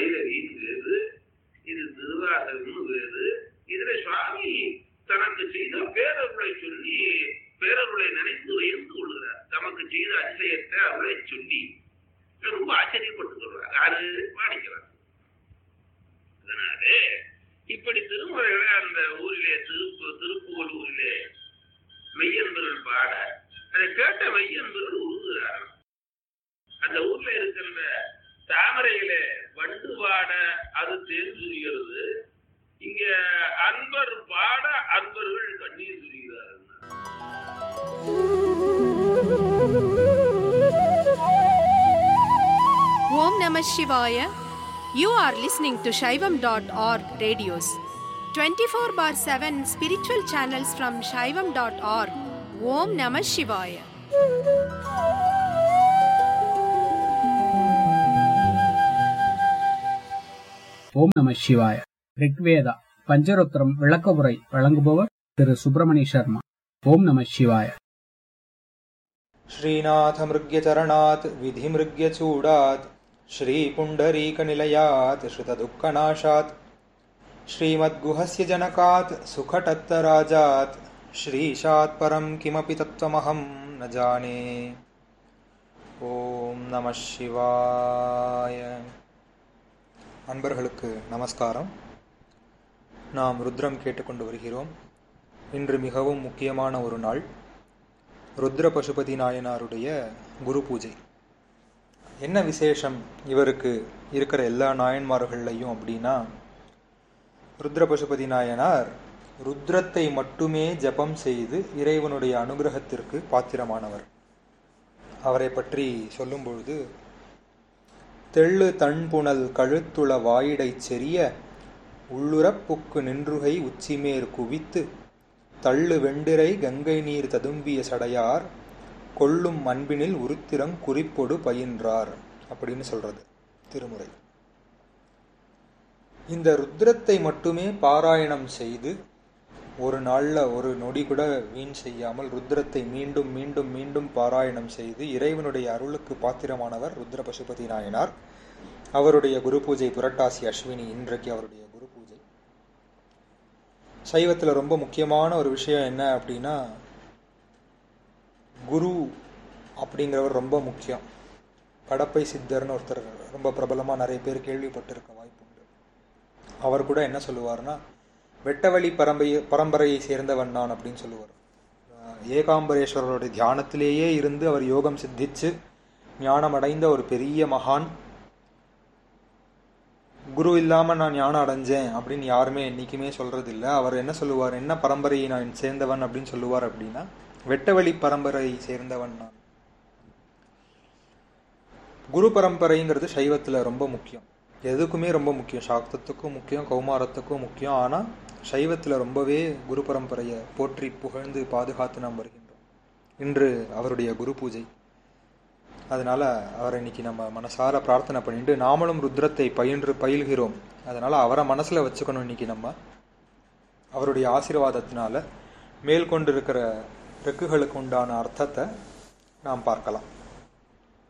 பைரவின்னு வேறு இது திருவாசகம்னு வேறு இதுல சுவாமி தனக்கு செய்த பேரருளை சொல்லி பேரருளை நினைத்து உயர்ந்து கொள்கிறார் தமக்கு செய்த அதிசயத்தை அவளை சொல்லி ரொம்ப ஆச்சரியப்பட்டு சொல்றார் யாரு மாணிக்கிறார் அதனாலே இப்படி திருமுறைகளை அந்த ஊரிலே திருப்பு திருப்புகழ் ஊரிலே மெய்யன்பர்கள் பாட அதை கேட்ட மெய்யன்பர்கள் உருகுகிறார்கள் அந்த ஊர்ல இருக்கின்ற தாமரையில வண்டு பாட அது தேன் சுரிகிறது இங்க அன்பர் பாட அன்பர்கள் கண்ணீர் சுரிகிறார்கள் Om Namah Shivaya. You are listening to Shaivam.org radios. 24 bar 7 spiritual channels from Shaivam.org. Om Namah Shivaya. ஓம் நம சிவாய ரிக்வேதா பஞ்சரோத்திரம் விளக்கவுரை வழங்குபவர் திரு சுப்பிரமணிய சர்மா ஓம் நம சிவாய श्रीनाथमृग्यचरणात् विधिमृग्यचूडात् श्रीपुण्डरीकनिलयात् श्रुतदुःखनाशात् श्रीमद्गुहस्य जनकात् सुखटत्तराजात् श्रीशात् परं किमपि तत्त्वमहं न जाने ஓம் நம சிவாய அன்பர்களுக்கு நமஸ்காரம் நாம் ருத்ரம் கேட்டுக்கொண்டு வருகிறோம் இன்று மிகவும் முக்கியமான ஒரு நாள் ருத்ர பசுபதி நாயனாருடைய குரு பூஜை என்ன விசேஷம் இவருக்கு இருக்கிற எல்லா நாயன்மார்கள்லையும் அப்படின்னா ருத்ர பசுபதி நாயனார் ருத்ரத்தை மட்டுமே ஜபம் செய்து இறைவனுடைய அனுகிரகத்திற்கு பாத்திரமானவர் அவரை பற்றி சொல்லும் பொழுது தெள்ளு தண்புணல் கழுத்துள வாயிடைச் செறிய உள்ளுறப் புக்கு நின்றுகை உச்சிமேற் குவித்து தள்ளு வெண்டிரை கங்கை நீர் ததும்பிய சடையார் கொள்ளும் அன்பினில் உருத்திரங் குறிப்பொடு பயின்றார் அப்படின்னு சொல்றது திருமுறை இந்த ருத்ரத்தை மட்டுமே பாராயணம் செய்து ஒரு நாள்ல ஒரு நொடி கூட வீண் செய்யாமல் ருத்ரத்தை மீண்டும் மீண்டும் மீண்டும் பாராயணம் செய்து இறைவனுடைய அருளுக்கு பாத்திரமானவர் ருத்ர பசுபதி நாயனார் அவருடைய குரு பூஜை புரட்டாசி அஸ்வினி இன்றைக்கு அவருடைய குரு பூஜை சைவத்தில் ரொம்ப முக்கியமான ஒரு விஷயம் என்ன அப்படின்னா குரு அப்படிங்கிறவர் ரொம்ப முக்கியம் கடப்பை சித்தர்னு ஒருத்தர் ரொம்ப பிரபலமாக நிறைய பேர் கேள்விப்பட்டிருக்க வாய்ப்பு உண்டு அவர் கூட என்ன சொல்லுவார்னா வெட்டவழி பரம்பரை பரம்பரையை சேர்ந்தவன் நான் அப்படின்னு சொல்லுவார் ஏகாம்பரேஸ்வரருடைய தியானத்திலேயே இருந்து அவர் யோகம் சித்திச்சு ஞானம் அடைந்த ஒரு பெரிய மகான் குரு இல்லாம நான் ஞானம் அடைஞ்சேன் அப்படின்னு யாருமே என்னைக்குமே சொல்றது இல்ல அவர் என்ன சொல்லுவார் என்ன பரம்பரையை நான் சேர்ந்தவன் அப்படின்னு சொல்லுவார் அப்படின்னா வெட்டவழி பரம்பரையை சேர்ந்தவன் நான் குரு பரம்பரைங்கிறது சைவத்துல ரொம்ப முக்கியம் எதுக்குமே ரொம்ப முக்கியம் சாக்தத்துக்கும் முக்கியம் கௌமாரத்துக்கும் முக்கியம் ஆனா சைவத்துல ரொம்பவே குரு பரம்பரையை போற்றி புகழ்ந்து பாதுகாத்து நாம் வருகின்றோம் இன்று அவருடைய குரு பூஜை அதனால அவரை இன்னைக்கு நம்ம மனசார பிரார்த்தனை பண்ணிட்டு நாமளும் ருத்ரத்தை பயின்று பயில்கிறோம் அதனால அவரை மனசுல வச்சுக்கணும் இன்னைக்கு நம்ம அவருடைய ஆசீர்வாதத்தினால மேல் கொண்டிருக்கிற ரெக்குகளுக்கு உண்டான அர்த்தத்தை நாம் பார்க்கலாம்